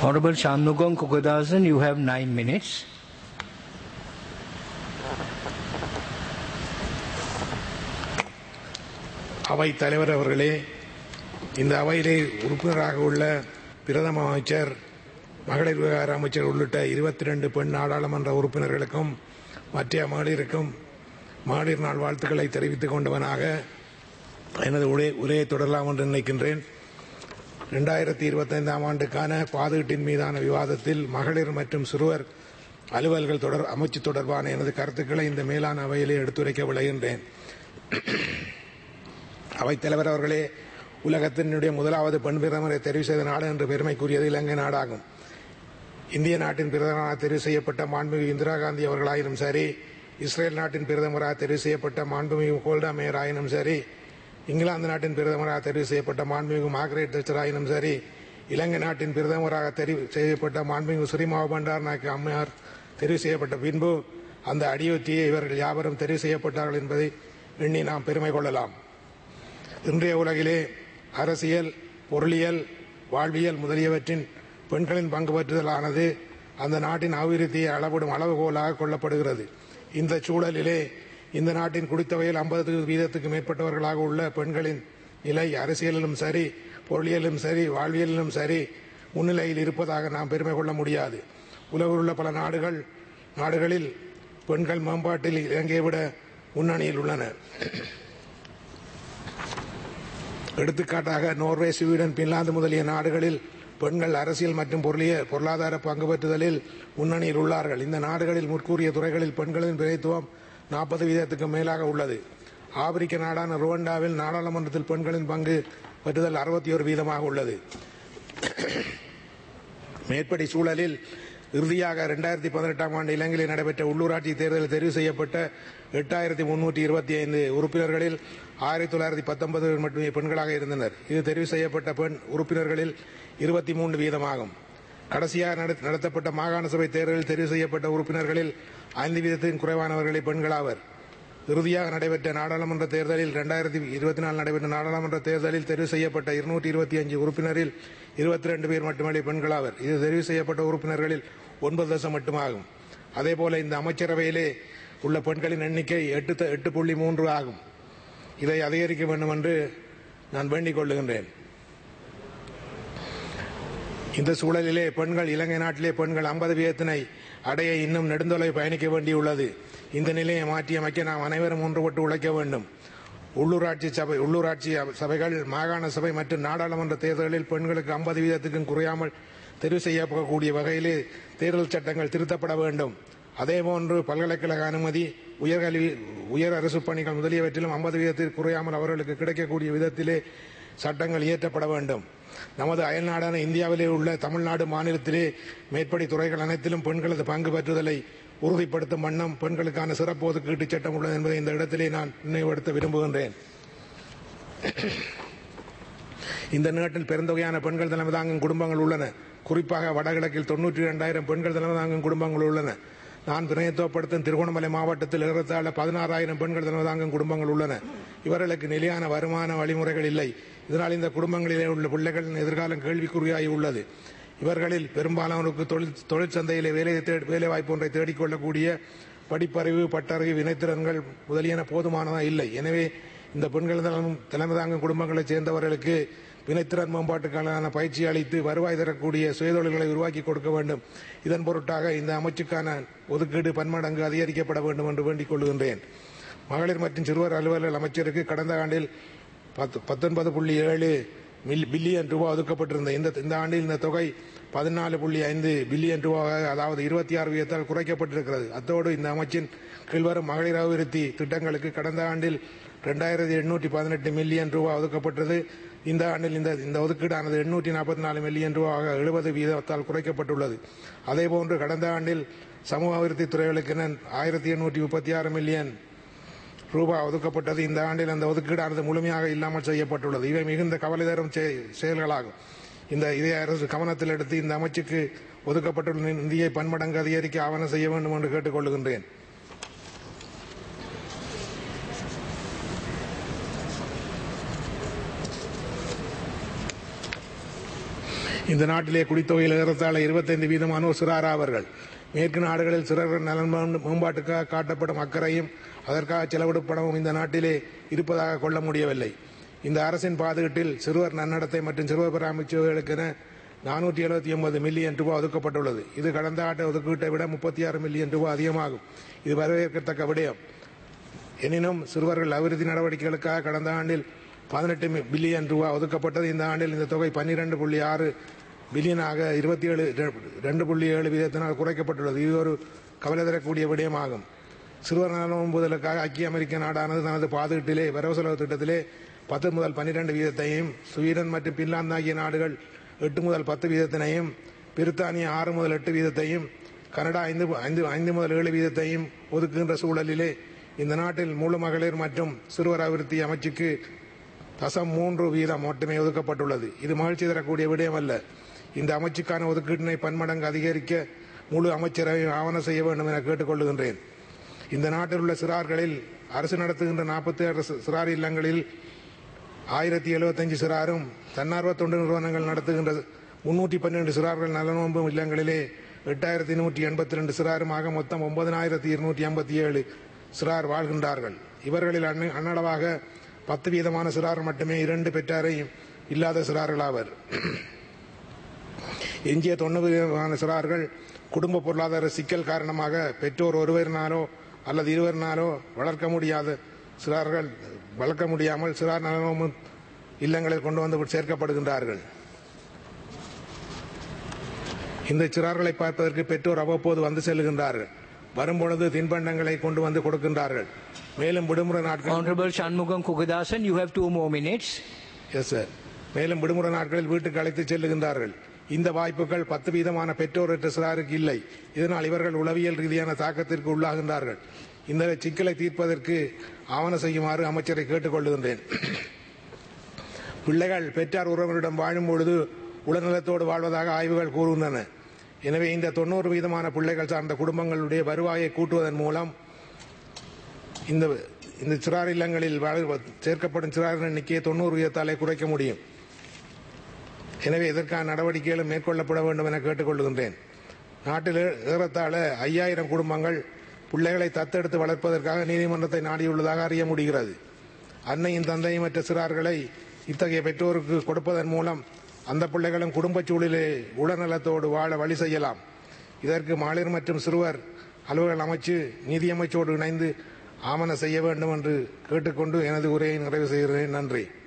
Honorable Shanmugam Kukadasan, you have nine minutes. அவை தலைவர் அவர்களே இந்த அவையிலே உறுப்பினராக உள்ள பிரதம அமைச்சர் மகளிர் விவகார அமைச்சர் உள்ளிட்ட இருபத்தி ரெண்டு பெண் நாடாளுமன்ற உறுப்பினர்களுக்கும் மற்ற மகளிருக்கும் மகளிர் நாள் வாழ்த்துக்களை தெரிவித்துக் கொண்டவனாக எனது உரை உரையை தொடரலாம் என்று நினைக்கின்றேன் இரண்டாயிரத்தி இருபத்தைந்தாம் ஆண்டுக்கான பாதுகாட்டின் மீதான விவாதத்தில் மகளிர் மற்றும் சிறுவர் அலுவல்கள் தொடர் அமைச்சு தொடர்பான எனது கருத்துக்களை இந்த மேலான அவையிலே எடுத்துரைக்க விளைகின்றேன் அவைத்தலைவர் அவர்களே உலகத்தினுடைய முதலாவது பெண் பிரதமரை தெரிவு செய்த நாடு என்று பெருமைக்குரியது இலங்கை நாடாகும் இந்திய நாட்டின் பிரதமராக தெரிவு செய்யப்பட்ட மாண்புமிகு இந்திரா காந்தி அவர்களாயினும் சரி இஸ்ரேல் நாட்டின் பிரதமராக தெரிவு செய்யப்பட்ட மாண்புமிகு கோல்டா மேயர் ஆயினும் சரி இங்கிலாந்து நாட்டின் பிரதமராக தெரிவு செய்யப்பட்ட மாண்புமிகு மார்கரெட் தச்சர் ஆயினும் சரி இலங்கை நாட்டின் பிரதமராக தெரிவு செய்யப்பட்ட மாண்புமிகு ஸ்ரீமாவ பண்டார் நாயக்க அம்மையார் தெரிவு செய்யப்பட்ட பின்பு அந்த அடியொற்றியே இவர்கள் யாவரும் தெரிவு செய்யப்பட்டார்கள் என்பதை எண்ணி நாம் பெருமை கொள்ளலாம் இன்றைய உலகிலே அரசியல் பொருளியல் வாழ்வியல் முதலியவற்றின் பெண்களின் பங்கு பற்றுதலானது அந்த நாட்டின் அபிவிருத்தியை அளவிடும் அளவுகோலாக கொள்ளப்படுகிறது இந்த சூழலிலே இந்த நாட்டின் குடித்தொகையில் ஐம்பது வீதத்துக்கு மேற்பட்டவர்களாக உள்ள பெண்களின் நிலை அரசியலிலும் சரி பொருளியலிலும் சரி வாழ்வியலிலும் சரி முன்னிலையில் இருப்பதாக நாம் பெருமை கொள்ள முடியாது உலகில் உள்ள பல நாடுகள் நாடுகளில் பெண்கள் மேம்பாட்டில் இலங்கையை விட முன்னணியில் உள்ளனர் எடுத்துக்காட்டாக நோர்வே ஸ்வீடன் பின்லாந்து முதலிய நாடுகளில் பெண்கள் அரசியல் மற்றும் பொருளிய பொருளாதார பங்கு பெற்றுதலில் முன்னணியில் உள்ளார்கள் இந்த நாடுகளில் முற்கூறிய துறைகளில் பெண்களின் பிரதித்துவம் நாற்பது வீதத்துக்கு மேலாக உள்ளது ஆப்பிரிக்க நாடான ருவண்டாவில் நாடாளுமன்றத்தில் பெண்களின் பங்கு பெற்றுதல் அறுபத்தி ஒரு வீதமாக உள்ளது மேற்படி சூழலில் இறுதியாக இரண்டாயிரத்தி பதினெட்டாம் ஆண்டு இலங்கையில் நடைபெற்ற உள்ளூராட்சி தேர்தலில் தெரிவு செய்யப்பட்ட எட்டாயிரத்தி முன்னூற்றி இருபத்தி ஐந்து உறுப்பினர்களில் ஆயிரத்தி தொள்ளாயிரத்தி பத்தொன்பது மட்டுமே பெண்களாக இருந்தனர் இது தெரிவு செய்யப்பட்ட பெண் உறுப்பினர்களில் இருபத்தி மூன்று வீதமாகும் கடைசியாக நடத்தப்பட்ட மாகாண சபை தேர்தலில் தெரிவு செய்யப்பட்ட உறுப்பினர்களில் ஐந்து வீதத்தின் குறைவானவர்களே பெண்களாவர் இறுதியாக நடைபெற்ற நாடாளுமன்ற தேர்தலில் இரண்டாயிரத்தி இருபத்தி நாலு நடைபெற்ற நாடாளுமன்ற தேர்தலில் தெரிவு செய்யப்பட்ட இருநூற்றி இருபத்தி அஞ்சு உறுப்பினரில் இருபத்தி ரெண்டு பேர் மட்டுமே பெண்களாவர் இது தெரிவு செய்யப்பட்ட உறுப்பினர்களில் ஒன்பது தசம் மட்டுமாகும் அதேபோல இந்த அமைச்சரவையிலே உள்ள பெண்களின் எண்ணிக்கை எட்டு எட்டு புள்ளி மூன்று ஆகும் இதை அதிகரிக்க வேண்டும் என்று நான் வேண்டிக் கொள்ளுகின்றேன் இந்த சூழலிலே பெண்கள் இலங்கை நாட்டிலே பெண்கள் ஐம்பது வீதத்தினை அடைய இன்னும் நெடுந்தொலை பயணிக்க வேண்டியுள்ளது இந்த நிலையை மாற்றியமைக்க நாம் அனைவரும் ஒன்றுபட்டு உழைக்க வேண்டும் உள்ளூராட்சி சபை உள்ளூராட்சி சபைகள் மாகாண சபை மற்றும் நாடாளுமன்ற தேர்தலில் பெண்களுக்கு ஐம்பது வீதத்துக்கும் குறையாமல் தெரிவு செய்யப்படக்கூடிய வகையிலே தேர்தல் சட்டங்கள் திருத்தப்பட வேண்டும் அதேபோன்று பல்கலைக்கழக அனுமதி உயர்கல்வி உயர் அரசு பணிகள் முதலியவற்றிலும் ஐம்பது வீதத்திற்கு குறையாமல் அவர்களுக்கு கிடைக்கக்கூடிய விதத்திலே சட்டங்கள் இயற்றப்பட வேண்டும் நமது அயல்நாடான இந்தியாவிலே உள்ள தமிழ்நாடு மாநிலத்திலே மேற்படி துறைகள் அனைத்திலும் பெண்களது பங்கு பெற்றுதலை உறுதிப்படுத்தும் வண்ணம் பெண்களுக்கான சிறப்பு ஒதுக்கீட்டு சட்டம் உள்ளது என்பதை இந்த இடத்திலே நான் நினைவுபடுத்த விரும்புகின்றேன் இந்த நாட்டில் பெருந்தொகையான பெண்கள் தலைமை தாங்கும் குடும்பங்கள் உள்ளன குறிப்பாக வடகிழக்கில் தொன்னூற்றி இரண்டாயிரம் பெண்கள் தலைமை தாங்கும் குடும்பங்கள் உள்ளன நான் பிரதிநிதித்துவப்படுத்தும் திருகோணமலை மாவட்டத்தில் ஏறத்தாழ பதினாறாயிரம் பெண்கள் தலைமை தாங்கும் குடும்பங்கள் உள்ளன இவர்களுக்கு நிலையான வருமான வழிமுறைகள் இல்லை இதனால் இந்த குடும்பங்களிலே உள்ள பிள்ளைகளின் எதிர்காலம் கேள்விக்குறியாகி உள்ளது இவர்களில் பெரும்பாலானோருக்கு தொழில் தொழிற்சந்தையிலே வேலை வேலை வாய்ப்பு ஒன்றை தேடிக்கொள்ளக்கூடிய படிப்பறிவு பட்டறிவு வினைத்திறன்கள் முதலியன போதுமானதாக இல்லை எனவே இந்த பெண்கள் தலைமை தாங்கும் குடும்பங்களைச் சேர்ந்தவர்களுக்கு வினைத்திறன் மேம்பாட்டுக்கான பயிற்சி அளித்து வருவாய் தரக்கூடிய சுயதொழில்களை உருவாக்கி கொடுக்க வேண்டும் இதன் பொருட்டாக இந்த அமைச்சுக்கான ஒதுக்கீடு பன்மடங்கு அதிகரிக்கப்பட வேண்டும் என்று வேண்டிக் கொள்கின்றேன் மகளிர் மற்றும் சிறுவர் அலுவலர் அமைச்சருக்கு கடந்த ஆண்டில் பத்தொன்பது புள்ளி ஏழு பில்லியன் ரூபாய் ஒதுக்கப்பட்டிருந்த இந்த இந்த ஆண்டில் இந்த தொகை பதினாலு புள்ளி ஐந்து பில்லியன் ரூபாய் அதாவது இருபத்தி ஆறு வீதத்தால் குறைக்கப்பட்டிருக்கிறது அத்தோடு இந்த அமைச்சின் கீழ்வரும் மகளிர் அபிவிருத்தி திட்டங்களுக்கு கடந்த ஆண்டில் இரண்டாயிரத்தி எண்ணூற்றி பதினெட்டு மில்லியன் ரூபாய் ஒதுக்கப்பட்டது இந்த ஆண்டில் இந்த இந்த ஒதுக்கீடானது எண்ணூற்றி நாற்பத்தி நாலு மில்லியன் ரூபாய் எழுபது வீதத்தால் குறைக்கப்பட்டுள்ளது அதேபோன்று கடந்த ஆண்டில் சமூக அபிவிருத்தி துறைகளுக்கு ஆயிரத்தி எண்ணூற்றி முப்பத்தி ஆறு மில்லியன் ரூபாய் ஒதுக்கப்பட்டது இந்த ஆண்டில் அந்த ஒதுக்கீடானது முழுமையாக இல்லாமல் செய்யப்பட்டுள்ளது இவை மிகுந்த கவலை தரும் செயல்களாகும் இந்த இதை அரசு கவனத்தில் எடுத்து இந்த அமைச்சுக்கு ஒதுக்கப்பட்டுள்ள நிதியை பன்மடங்கு அதிகரிக்க ஆவணம் செய்ய வேண்டும் என்று கேட்டுக்கொள்கின்றேன் இந்த நாட்டிலே குடித்தொகையில் ஏறத்தாழ இருபத்தைந்து வீதமானோர் சிறார் ஆவார்கள் மேற்கு நாடுகளில் சிறார்கள் நலன் மேம்- மேம்பாட்டுக்காக காட்டப்படும் அக்கறையும் அதற்காக செலவிடப்படவும் இந்த நாட்டிலே இருப்பதாக கொள்ள முடியவில்லை இந்த அரசின் பாதுகாட்டில் சிறுவர் நன்னடத்தை மற்றும் சிறுவர் பராமரிப்புகளுக்கென நானூற்றி எழுபத்தி ஒன்பது மில்லியன் ரூபாய் ஒதுக்கப்பட்டுள்ளது இது கடந்த ஆண்டு ஒதுக்கீட்டை விட முப்பத்தி ஆறு மில்லியன் ரூபாய் அதிகமாகும் இது வரவேற்கத்தக்க விடயம் எனினும் சிறுவர்கள் அபிவிருத்தி நடவடிக்கைகளுக்காக கடந்த ஆண்டில் பதினெட்டு பில்லியன் ரூபாய் ஒதுக்கப்பட்டது இந்த ஆண்டில் இந்த தொகை பன்னிரண்டு புள்ளி ஆறு பில்லியனாக இருபத்தி ஏழு ரெண்டு புள்ளி ஏழு வீதத்தினால் குறைக்கப்பட்டுள்ளது இது ஒரு கவலை தரக்கூடிய விடயமாகும் சிறுவர் நலன்புதலுக்காக ஐக்கிய அமெரிக்க நாடானது தனது பாதுகாட்டிலே வரவு செலவு திட்டத்திலே பத்து முதல் பன்னிரண்டு வீதத்தையும் ஸ்வீடன் மற்றும் பின்லாந்து ஆகிய நாடுகள் எட்டு முதல் பத்து வீதத்தினையும் பிரித்தானியா ஆறு முதல் எட்டு வீதத்தையும் கனடா ஐந்து ஐந்து ஐந்து முதல் ஏழு வீதத்தையும் ஒதுக்குகின்ற சூழலிலே இந்த நாட்டில் முழு மகளிர் மற்றும் சிறுவர் அபிவிருத்தி அமைச்சுக்கு தசம் மூன்று வீதம் மட்டுமே ஒதுக்கப்பட்டுள்ளது இது மகிழ்ச்சி தரக்கூடிய விடயம் அல்ல இந்த அமைச்சுக்கான ஒதுக்கீட்டினை பன்மடங்கு அதிகரிக்க முழு அமைச்சரவை ஆவணம் செய்ய வேண்டும் என கேட்டுக்கொள்கின்றேன் இந்த நாட்டில் உள்ள சிறார்களில் அரசு நடத்துகின்ற நாற்பத்தி ஆறு சிறார் இல்லங்களில் ஆயிரத்தி எழுபத்தஞ்சு சிறாரும் தன்னார்வ தொண்டு நிறுவனங்கள் நடத்துகின்ற முன்னூற்றி பன்னிரண்டு சிறார்கள் நலனோம்பும் இல்லங்களிலே எட்டாயிரத்தி நூற்றி எண்பத்தி ரெண்டு சிறாருமாக மொத்தம் ஒன்பதனாயிரத்தி இருநூற்றி ஐம்பத்தி ஏழு சிறார் வாழ்கின்றார்கள் இவர்களில் அண்ண- அன்னளவாக பத்து வீதமான சிறார் மட்டுமே இரண்டு பெற்றாரையும் இல்லாத சிறார்களாவர் எஞ்சிய தொண்ணூறு வீதமான சிறார்கள் குடும்ப பொருளாதார சிக்கல் காரணமாக பெற்றோர் ஒருவரினாலோ அல்லது இருவரினாலோ வளர்க்க முடியாத சிறார்கள் வளர்க்க முடியாமல் சிறார் நலனும் இல்லங்களில் கொண்டு வந்து சேர்க்கப்படுகின்றார்கள் இந்த சிறார்களை பார்ப்பதற்கு பெற்றோர் அவ்வப்போது வந்து செல்லுகின்றார்கள் வரும்பொழுது தின்பண்டங்களை கொண்டு வந்து கொடுக்கின்றார்கள் மேலும் விடுமுறை நாட்கள் Honorable Shanmugam Kugadasan, you have two more minutes. Yes sir மேலும் விடுமுறை நாட்களில் வீட்டுக்கு அழைத்து செல்லுகின்றார்கள் இந்த வாய்ப்புகள் பத்து வீதமான பெற்றோரற்ற சிறாருக்கு இல்லை இதனால் இவர்கள் உளவியல் ரீதியான தாக்கத்திற்கு உள்ளாகின்றார்கள் இந்த சிக்கலை தீர்ப்பதற்கு ஆவண செய்யுமாறு அமைச்சரை கேட்டுக்கொள்ளுகின்றேன் பிள்ளைகள் பெற்றார் உறவினரிடம் வாழும் பொழுது உடல்நலத்தோடு வாழ்வதாக ஆய்வுகள் கூறுகின்றன எனவே இந்த தொண்ணூறு வீதமான பிள்ளைகள் சார்ந்த குடும்பங்களுடைய வருவாயை கூட்டுவதன் மூலம் இந்த இந்த சிறார் இல்லங்களில் வாழ்- சேர்க்கப்படும் சிறார் எண்ணிக்கையை தொண்ணூறு வீதத்தாலே குறைக்க முடியும் எனவே இதற்கான நடவடிக்கைகளும் மேற்கொள்ளப்பட வேண்டும் என கேட்டுக்கொள்கின்றேன் நாட்டில் ஏ- ஏறத்தாழ ஐயாயிரம் குடும்பங்கள் பிள்ளைகளை தத்தெடுத்து வளர்ப்பதற்காக நீதிமன்றத்தை நாடியுள்ளதாக அறிய முடிகிறது அன்னையும் தந்தையும் மற்ற சிறார்களை இத்தகைய பெற்றோருக்கு கொடுப்பதன் மூலம் அந்த பிள்ளைகளும் குடும்பச் சூழலிலே உடல்நலத்தோடு வாழ வழி செய்யலாம் இதற்கு மகளிர் மற்றும் சிறுவர் அலுவலக அமைச்சு நிதியமைச்சோடு இணைந்து ஆவண செய்ய வேண்டும் என்று கேட்டுக்கொண்டு எனது உரையை நிறைவு செய்கிறேன் நன்றி